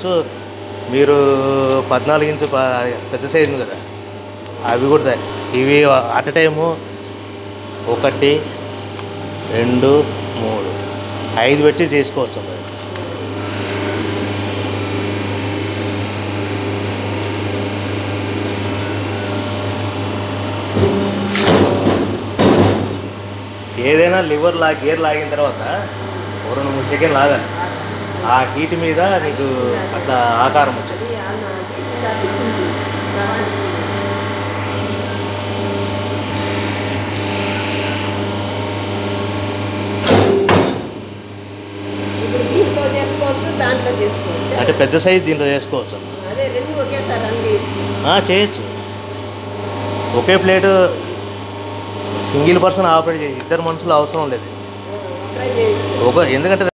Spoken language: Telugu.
చేసుకోవచ్చు మీరు పద్నాలుగు ఇంచు ప- పెద్ద సైజు ఉంది కదా అవి కూడా తయారు ఇవి అట్ టైము ఒకటి రెండు మూడు ఐదు పెట్టి చేసుకోవచ్చు అమ్మ. ఏదైనా లివర్ లా గేర్ లాగిన తర్వాత ఒక రెండు మూడు సెకండ్ లాగాలి ఆ హీట్ మీద నీకు అట్లా ఆకారం వచ్చేది అది అన్న ఇలా తిప్పింది. ఇప్పుడు దీంట్లో చేసుకోవచ్చు దాంట్లో చేసుకోవచ్చు అంటే పెద్ద సైజ్ దీంట్లో చేసుకోవచ్చు అమ్మ. అదే రెండు ఒకేసారి అన్ని ఆ, చేయొచ్చు ఒకే ప్లేటు సింగిల్ పర్సన్ ఆపరేట్ చేసి ఇద్దరు మనుషులు అవసరం లేదు ట్రై చేయొచ్చు ఒక ఎందుకంటే